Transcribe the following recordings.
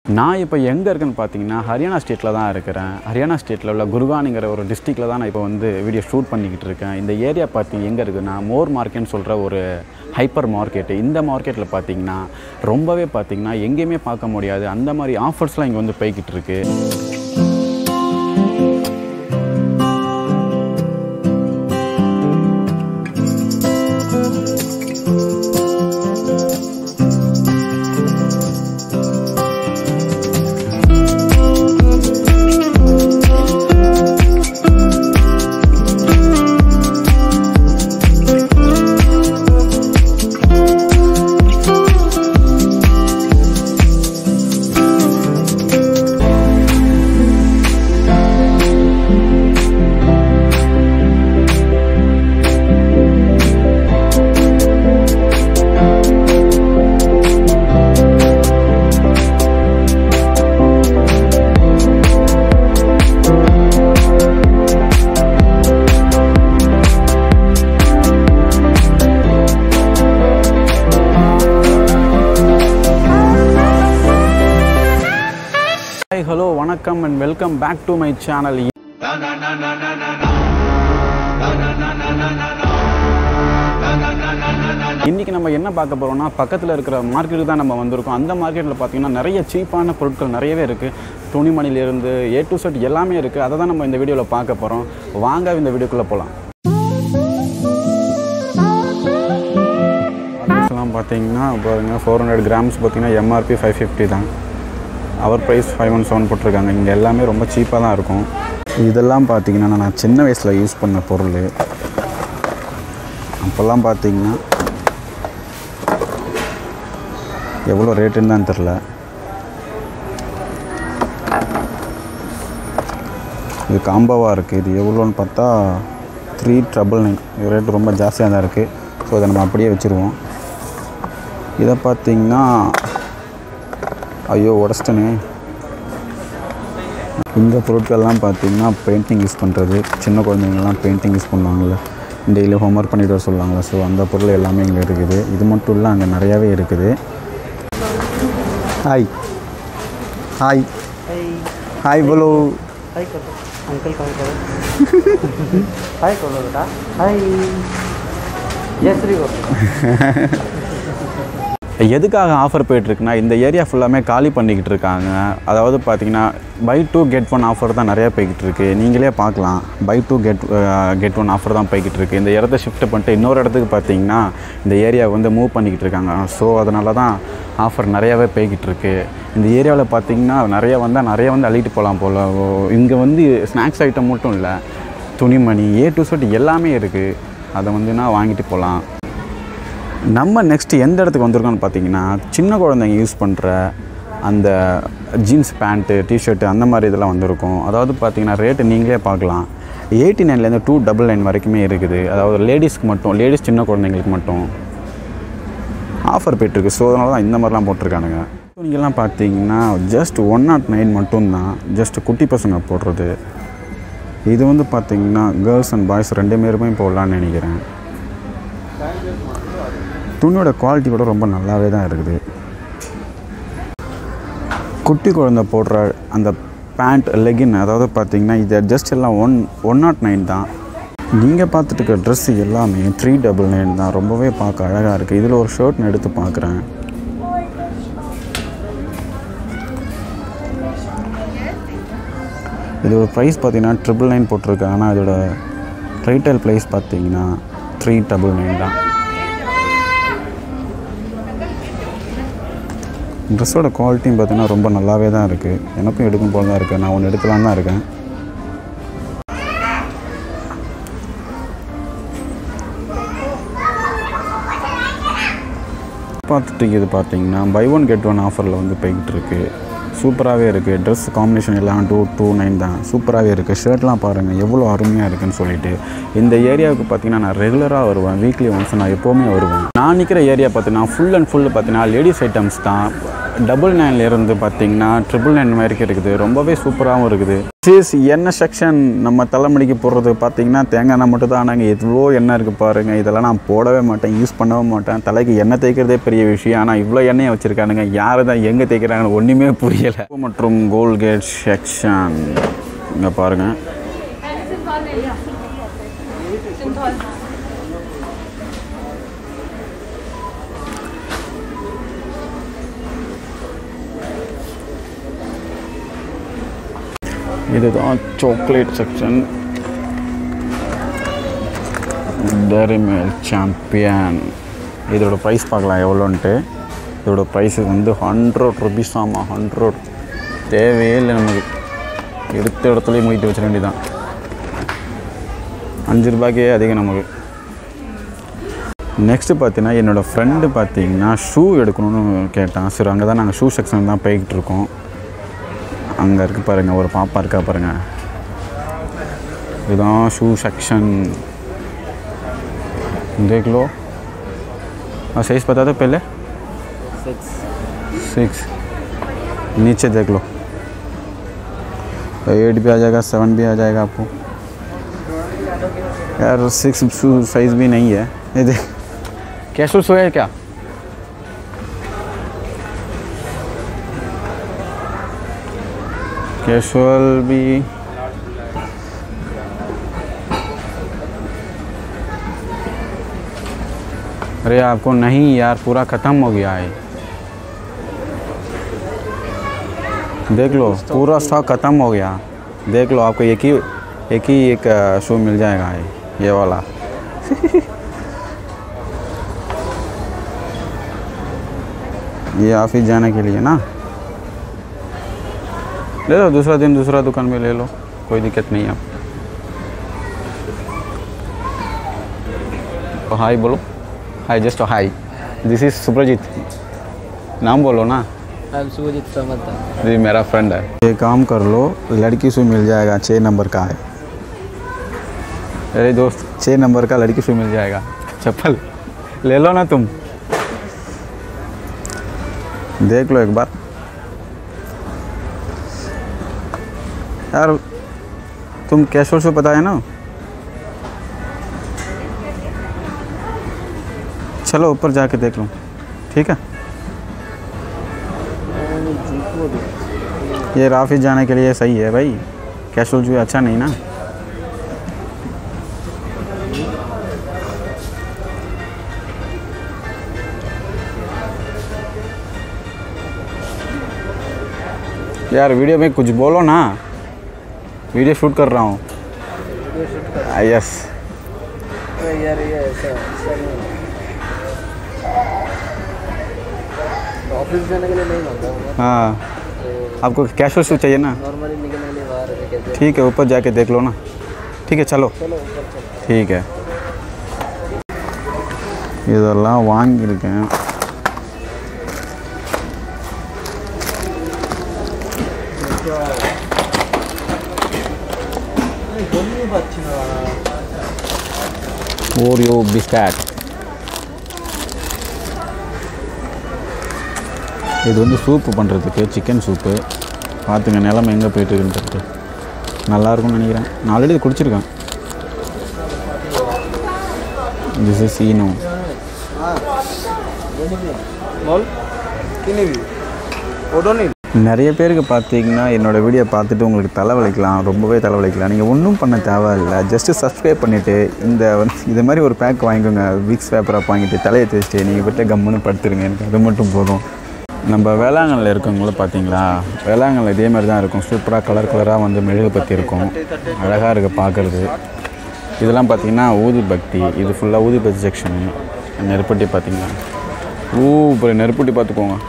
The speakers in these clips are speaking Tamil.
நான் இப்போ எங்கே இருக்கேன்னு பார்த்தீங்கன்னா ஹரியானா ஸ்டேட்டில் தான் இருக்கிறேன் ஹரியானா ஸ்டேட்டில் உள்ள குர்கானிங்கிற ஒரு டிஸ்ட்ரிக்டில் தான் நான் இப்போ வந்து வீடியோ ஷூட் பண்ணிக்கிட்டு இருக்கேன் இந்த ஏரியா பார்த்தீங்க எங்கே இருக்குன்னா மோர் மார்க்கெட்னு சொல்கிற ஒரு ஹைப்பர் மார்க்கெட்டு இந்த மார்க்கெட்டில் பார்த்தீங்கன்னா ரொம்பவே பார்த்தீங்கன்னா எங்கேயுமே பார்க்க முடியாது அந்த மாதிரி ஆஃபர்ஸ்லாம் இங்கே வந்து போய்கிட்டு இருக்கு ஹாய் ஹலோ வணக்கம் and welcome back to my channel இன்றைக்கி நம்ம என்ன பார்க்க போகிறோம்னா பக்கத்தில் இருக்கிற மார்க்கெட்டுக்கு தான் நம்ம வந்திருக்கோம் அந்த மார்க்கெட்டில் பார்த்தீங்கன்னா நிறைய சீப்பான பொருட்கள் நிறையவே இருக்குது துணிமணிலேருந்து ஏ டு செட் எல்லாமே இருக்குது அதை தான் நம்ம இந்த வீடியோவில் பார்க்க போகிறோம் வாங்க இந்த வீடியோக்குள்ளே போகலாம் எல்லாம் பார்த்தீங்கன்னா பாருங்க ஃபோர் ஹண்ட்ரட் கிராம்ஸ் பார்த்தீங்கன்னா எம்ஆர்பி ஃபைவ் ஃபிஃப்டி தான் our price five one seven போட்டிருக்காங்க இங்கே எல்லாமே ரொம்ப சீப்பாக தான் இருக்கும் இதெல்லாம் பார்த்தீங்கன்னா நான் சின்ன வயசில் யூஸ் பண்ண பொருள் அப்போல்லாம் பார்த்தீங்கன்னா எவ்வளோ ரேட்டுன்னு தான் தெரில இது காம்போவாக இருக்குது இது எவ்வளோன்னு பார்த்தா த்ரீ ட்ரபிள் நைன் இது ரேட் ரொம்ப ஜாஸ்தியாக தான் இருக்குது ஸோ அதை நம்ம அப்படியே வச்சுருவோம் இதை பார்த்தீங்கன்னா ஐயோ உடச்சிட்டனே இந்த பொருட்கள்லாம் பார்த்தீங்கன்னா பெயிண்டிங் யூஸ் பண்ணுறது சின்ன குழந்தைங்கள்லாம் பெயிண்டிங் யூஸ் பண்ணுவாங்கள்ல டெய்லி ஹோம்ஒர்க் பண்ணிட்டு வர சொல்லுவாங்கள்ல ஸோ அந்த பொருள் எல்லாமே இங்கே இருக்குது இது மட்டும் இல்லை அங்கே நிறையாவே இருக்குது ஹாய் ஹாய் हाय बोलो हाय करो अंकल कॉल करो हाय करो बेटा हाय जयश्री करो எதுக்காக ஆஃபர் போயிட்டுருக்குன்னா இந்த ஏரியா ஃபுல்லாமே காலி பண்ணிக்கிட்டு இருக்காங்க அதாவது பார்த்தீங்கன்னா buy two get one offer தான் நிறையா போய்கிட்டு இருக்கு நீங்களே பார்க்கலாம் buy two get get one offer தான் போய்கிட்டு இருக்கு இந்த இடத்த ஷிஃப்ட் பண்ணிட்டு இன்னொரு இடத்துக்கு பார்த்தீங்கன்னா இந்த ஏரியா வந்து மூவ் பண்ணிக்கிட்டு இருக்காங்க ஸோ அதனால தான் ஆஃபர் நிறையாவே போய்கிட்டு இருக்கு இந்த ஏரியாவில் பார்த்தீங்கன்னா நிறைய வந்தால் நிறைய வந்து அள்ளிட்டு போகலாம் போல் இங்கே வந்து ஸ்நாக்ஸ் ஐட்டம் மட்டும் இல்லை துணிமணி ஏ டு செட் எல்லாமே இருக்குது அதை வந்துன்னா வாங்கிட்டு போகலாம் நம்ம நெக்ஸ்ட் எந்த இடத்துக்கு வந்திருக்கோம்னு பார்த்தீங்கன்னா சின்ன குழந்தைங்க யூஸ் பண்ணுற அந்த ஜீன்ஸ் பேண்ட்டு டிஷர்ட்டு அந்த மாதிரி இதெல்லாம் வந்திருக்கும் அதாவது பார்த்தீங்கன்னா ரேட்டு நீங்களே பார்க்கலாம் எயிட்டி நைன்லேருந்து டூ டபுள் நைன் வரைக்குமே இருக்குது அதாவது லேடிஸ்க்கு மட்டும் லேடிஸ் சின்ன குழந்தைங்களுக்கு மட்டும் ஆஃபர் போயிட்டுருக்கு ஸோ அதனால தான் இந்த மாதிரிலாம் போட்டிருக்கானுங்க நீங்கள்லாம் பார்த்தீங்கன்னா ஜஸ்ட் ஒன் நாட் நைன் மட்டும்தான் ஜஸ்ட் குட்டி பசங்க போடுறது இது வந்து பார்த்தீங்கன்னா கேர்ள்ஸ் அண்ட் பாய்ஸ் ரெண்டு பேருமே போடலான்னு நினைக்கிறேன் துணியோட குவாலிட்டி கூட ரொம்ப நல்லாவே தான் இருக்குது குட்டி குழந்தை போடுற அந்த பேண்ட் லெகின் அதாவது பார்த்தீங்கன்னா இது ஜஸ்ட் எல்லாம் ஒன் ஒன் நாட் நைன் தான் நீங்கள் பார்த்துட்டு இருக்க ட்ரெஸ் எல்லாமே த்ரீ டபுள் நைன் தான் ரொம்பவே பார்க்க அழகாக இருக்குது இதில் ஒரு ஷர்ட் நான் எடுத்து பார்க்குறேன் இதோட ப்ரைஸ் பார்த்தீங்கன்னா ட்ரிபிள் நைன் போட்டிருக்கு ஆனால் இதோட ரீட்டைல் ப்ரைஸ் பார்த்தீங்கன்னா த்ரீ டபுள் நைன் தான் ட்ரெஸ்ஸோட குவாலிட்டியும் பார்த்தீங்கன்னா ரொம்ப நல்லாவே தான் இருக்குது எனக்கும் எடுக்கும் போல தான் இருக்குது நான் ஒன்று எடுக்கலாம் தான் இருக்கேன் பார்த்துட்டு இது பார்த்தீங்கன்னா பை ஒன் கெட் ஒன் ஆஃபரில் வந்து போய்கிட்டு இருக்கு சூப்பராகவே இருக்குது ட்ரெஸ் காம்பினேஷன் எல்லாம் டூ டூ நைன் தான் சூப்பராகவே இருக்குது ஷர்ட்லாம் பாருங்கள் எவ்வளோ அருமையாக இருக்குன்னு சொல்லிட்டு இந்த ஏரியாவுக்கு பார்த்தீங்கன்னா நான் ரெகுலராக வருவேன் வீக்லி ஒன்ஸ் நான் எப்போவுமே வருவேன் நான் நிற்கிற ஏரியா பார்த்தீங்கன்னா ஃபுல் அண்ட் ஃபுல் பார்த்தீங்கன்னா லேடிஸ் ஐட்டம்ஸ் தான் டபுள் நைன்லேருந்து பார்த்தீங்கன்னா ட்ரிபிள் நைன் வரைக்கும் இருக்குது ரொம்பவே சூப்பராகவும் இருக்குது சீஸ் எண்ணெய் செக்ஷன் நம்ம தலைமுடிக்கு போடுறது பார்த்தீங்கன்னா தேங்காய் எண்ணெய் மட்டும் தான் நாங்கள் எவ்வளோ எண்ணெய் இருக்குது பாருங்கள் இதெல்லாம் நான் போடவே மாட்டேன் யூஸ் பண்ணவே மாட்டேன் தலைக்கு எண்ணெய் தேய்க்கிறதே பெரிய விஷயம் ஆனால் இவ்வளோ எண்ணெயை வச்சுருக்கானுங்க யார் தான் எங்கே தேய்க்கிறாங்கன்னு ஒன்றுமே புரியலை மற்றும் கோல்கேட் செக்ஷன் இங்கே பாருங்கள் இதுதான் chocolate section dairy milk champion இதோட ப்ரைஸ் பார்க்கலாம் எவ்வளோன்ட்டு இதோட ப்ரைஸ் வந்து ஹண்ட்ரட் ருபீஸ் ஆமாம் ஹண்ட்ரட் தேவையே இல்லை நமக்கு எடுத்த இடத்துலயே மூடிட்டு வச்சிட வேண்டியதான் அஞ்சு ரூபாய்க்கே அதிகம் நமக்கு நெக்ஸ்ட்டு பார்த்தீங்கன்னா என்னோடய ஃப்ரெண்டு பார்த்தீங்கன்னா ஷூ எடுக்கணும்னு கேட்டான் சரி அங்கே தான் நாங்கள் ஷூ செக்ஷன் தான் போய்கிட்டு இருக்கோம் அங்கே இருக்கு பாருங்க ஒரு பாப்பா இருக்கா பாருங்க இதுதான் ஷூ செक्शन देख लो और साइज बता दो पहले सिक्स सिक्स नीचे देख लो एट भी आ जाएगा सेवन भी आ जाएगा आपको यार सिक्स शू साइज भी नहीं है ये देख क्या शूज़ है क्या कैजुअल भी अरे आपको नहीं यार पूरा ख़त्म हो गया है देख लो पूरा स्टॉक ख़त्म हो गया देख लो आपको एक ही एक ही एक शू मिल जाएगा ये ये वाला ये ऑफिस जाने के लिए ना ले लो दूसरा दिन दूसरा दुकान में ले लो कोई दिक्कत नहीं है तो हाय बोलो hi just hi this is Suprajit नाम बोलो ना आई एम सुजीत समझता ये मेरा फ्रेंड है ये काम कर लो लड़की से मिल जाएगा छः नंबर का है अरे दोस्त छः नंबर का लड़की से मिल जाएगा चप्पल ले लो ना तुम देख लो एक बार यार तुम कैशोर से पता है ना चलो ऊपर जाके देख लो ठीक है ये राफिज जाने के लिए सही है भाई कैशोल जो है अच्छा नहीं ना यार वीडियो में कुछ बोलो ना वीडियो शूट कर रहा हूँ यस यार ये ऐसा ऐसा नहीं ऑफिस जाने के लिए नहीं मांगा हूँ हाँ तो आपको कैशोल शू चाहिए ना नॉर्मली निकलने के लिए बाहर कैसे ठीक है ऊपर जाके देख लो ना ठीक है चलो चलो ऊपर चलो ठीक है இதெல்லாம் வாங்கியிருக்கேன் ஓரியோ பிஸ்கட் இது வந்து சூப்பு பண்ணுறதுக்கு சிக்கன் சூப்பு பார்த்துங்க நிலமை எங்கே போயிட்டு இருக்குன்னு சொல்லிட்டு நல்லா இருக்கும்னு நினைக்கிறேன் நான் ஆல்ரெடி இது குடிச்சிருக்கேன் திஸ் இஸ் ஈனோ मॉल किने भी ओडोनिल நிறைய பேருக்கு பார்த்தீங்கன்னா என்னோடய வீடியோ பார்த்துட்டு உங்களுக்கு தலைவலிக்கலாம் ரொம்பவே தலைவலிக்கலாம் நீங்கள் ஒன்றும் பண்ண தேவையில்லை ஜஸ்ட்டு சப்ஸ்கிரைப் பண்ணிவிட்டு இந்த வந்து இது மாதிரி ஒரு பேக் வாங்கிக்கோங்க விக்ஸ் பேப்பராக வாங்கிட்டு தலையை தேய்ச்சிட்டு நீங்கள் விட்டு கம்முன்னு படுத்துருங்க எனக்கு அது மட்டும் போதும் நம்ம வேளாங்கண்ணில் இருக்கவங்கள பார்த்தீங்களா வேளாங்கண்ணில் இதே மாதிரி தான் இருக்கும் சூப்பராக கலர் கலராக வந்து மெழுகு பற்றி இருக்கும் அழகாக இருக்குது பார்க்குறது இதெல்லாம் பார்த்தீங்கன்னா ஊதி பக்தி இது ஃபுல்லாக ஊதி பக்தி செக்ஷனு நெருப்பட்டி பார்த்தீங்கன்னா ஊ நெருப்பட்டி பார்த்துக்கோங்க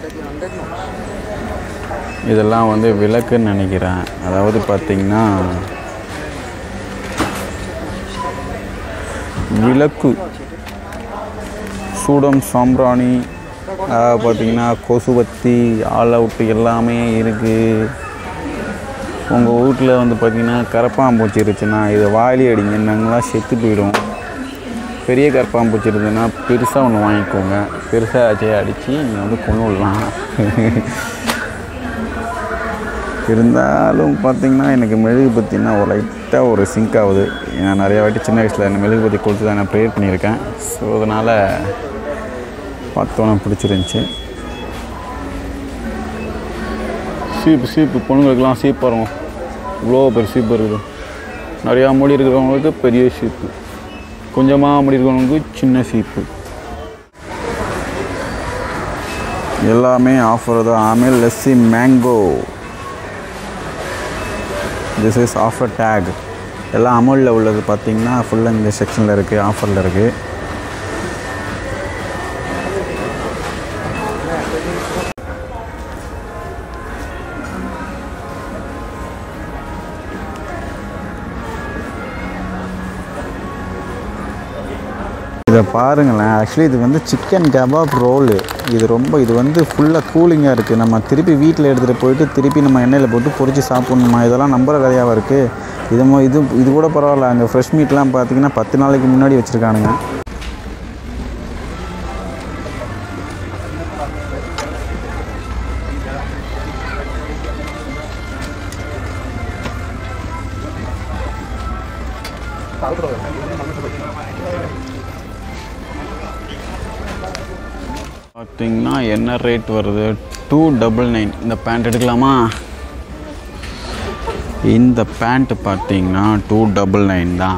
இதெல்லாம் வந்து விளக்குன்னு நினைக்கிறேன் அதாவது பார்த்தீங்கன்னா விளக்கு சூடம் சாம்பிராணி அஹ், பார்த்தீங்கன்னா கொசுவத்தி ஆல் அவுட்டு எல்லாமே இருக்குது உங்கள் வீட்டில் வந்து பார்த்தீங்கன்னா கரப்பாம்பூச்சி இருந்துச்சுன்னா இதை வாயிலே அடிங்க நாங்களாம் செத்து போயிடும் பெரிய கற்பாம்பூச்சி இருந்ததுன்னா பெருசாக ஒன்று வாங்கிக்கோங்க பெருசாக வச்சே அடித்து நீங்கள் வந்து கொண்டு விடலாம் இருந்தாலும் பார்த்தீங்கன்னா எனக்கு மெழுகு பற்றினா ஒரு லைட்டாக ஒரு சிங்க் ஆகுது நான் நிறைய வாட்டி சின்ன வயசில் இந்த மெழுகு பற்றி கொடுத்து தான் நான் ப்ரேயர் பண்ணியிருக்கேன் ஸோ அதனால் பார்த்தோன்னே பிடிச்சிருந்துச்சி சீப்பு சீப்பு பொண்ணுங்களுக்கெல்லாம் சீப் வரும் இவ்வளோ பெரிய சீப்பு இருக்குது நிறையா முடி இருக்கிறவங்களுக்கு பெரிய சீப்பு கொஞ்சமாக முடி இருக்கிறவங்களுக்கு சின்ன சீப்பு எல்லாமே ஆஃபர் தான் ஆಮೇಲೆ lassi mango this is offer tag எல்லாம் அமௌலில் உள்ளது பார்த்தீங்கன்னா ஃபுல்லாக இந்த செக்ஷனில் இருக்குது ஆஃபரில் இருக்குது இதை பாருங்களேன் ஆக்சுவலி இது வந்து சிக்கன் கபாப் ரோலு இது ரொம்ப இது வந்து ஃபுல்லாக கூலிங்காக இருக்குது நம்ம திருப்பி வீட்டில் எடுத்துகிட்டு போயிட்டு திருப்பி நம்ம எண்ணெயில் போட்டு பொரிச்சு சாப்பிட்ணுமா இதெல்லாம் நம்புற கதையாக இருக்குது இது மோ- இது இது கூட பரவாயில்ல அங்கே ஃப்ரெஷ் மீட்லாம் பார்த்தீங்கன்னா பத்து நாளைக்கு முன்னாடி வச்சுருக்கானுங்க பார்த்தீங்கன்னா என்ன ரேட் வருது டூ டபுள் நைன் இந்த பேண்ட் எடுக்கலாமா இந்த பேண்ட்டு பார்த்தீங்கன்னா டூ டபுள் நைன் தான்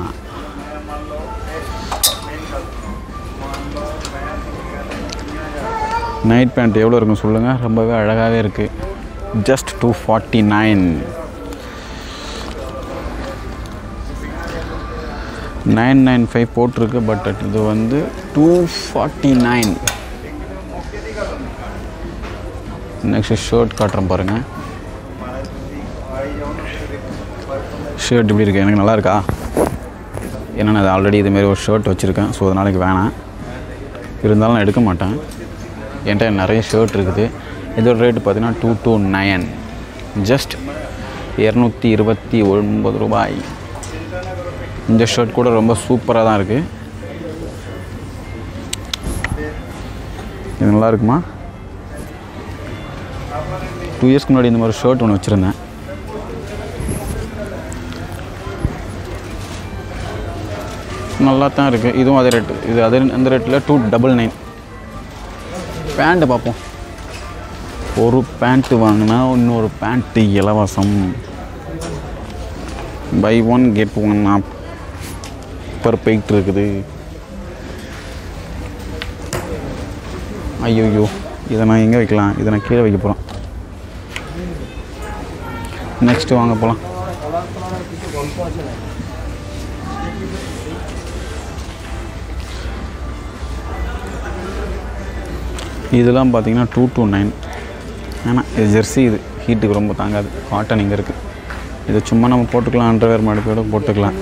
நைட் பேண்ட் எவ்வளோ இருக்கும் சொல்லுங்கள் ரொம்பவே அழகாகவே இருக்குது just two forty nine nine nine five போட்டிருக்கு பட் இது வந்து two forty nine next shirt காட்டுறேன் பாருங்கள் ஷர்ட் எப்படி இருக்கு எனக்கு நல்லா இருக்கா ஏன்னா நான் ஆல்ரெடி இதுமாரி ஒரு ஷர்ட் வச்சுருக்கேன் ஸோ அதனால எனக்கு வேணாம் இருந்தாலும் நான் எடுக்க மாட்டேன் என்கிட்ட நிறைய ஷர்ட் இருக்குது இதோட ரேட்டு பார்த்தீங்கன்னா டூ டூ நைன் ஜஸ்ட் இரநூத்தி இருபத்தி ஒன்பது ரூபாய் இந்த ஷர்ட் கூட ரொம்ப சூப்பராக தான் இருக்குது இது நல்லா இருக்குமா டூ இயர்ஸ்க்கு முன்னாடி இந்த மாதிரி ஷர்ட் ஒன்று வச்சுருந்தேன் நல்லா தான் இருக்குது இதுவும் அதே ரேட்டு இது அதே அந்த ரேட்டில் டூ டபுள் நைன் பேண்ட்டு பார்ப்போம் ஒரு பேண்ட்டு வாங்கினா இன்னொரு பேண்ட்டு இலவசம் buy one get one offer போயிட்டு இருக்குது ஐயோ இதை நான் எங்கே வைக்கலாம் இதை நான் கீழே வைக்க போகிறேன் நெக்ஸ்ட்டு வாங்க போகலாம் இதெல்லாம் பார்த்தீங்கன்னா டூ டூ நைன் ஆனால் இது ஜெர்சி இது ஹீட்டுக்கு ரொம்ப தாங்காது காட்டன் இங்கே இருக்குது இது சும்மா நம்ம போட்டுக்கலாம் அண்டர்வேர் மடுப்போட போட்டுக்கலாம்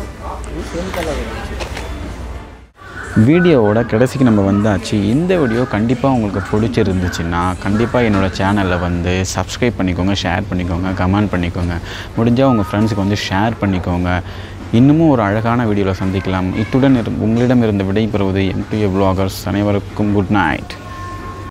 வீடியோவோட கடைசிக்கு நம்ம வந்தாச்சு இந்த வீடியோ கண்டிப்பாக உங்களுக்கு பிடிச்சிருந்துச்சுன்னா கண்டிப்பாக என்னோடய சேனலில் வந்து சப்ஸ்கிரைப் பண்ணிக்கோங்க ஷேர் பண்ணிக்கோங்க கமெண்ட் பண்ணிக்கோங்க முடிஞ்சால் உங்கள் ஃப்ரெண்ட்ஸுக்கு வந்து ஷேர் பண்ணிக்கோங்க இன்னமும் ஒரு அழகான வீடியோவில் சந்திக்கலாம் இத்துடன் இரு- உங்களிடம் இருந்து விடைபெறுவது எம் டு vloggers அனைவருக்கும் குட் நைட்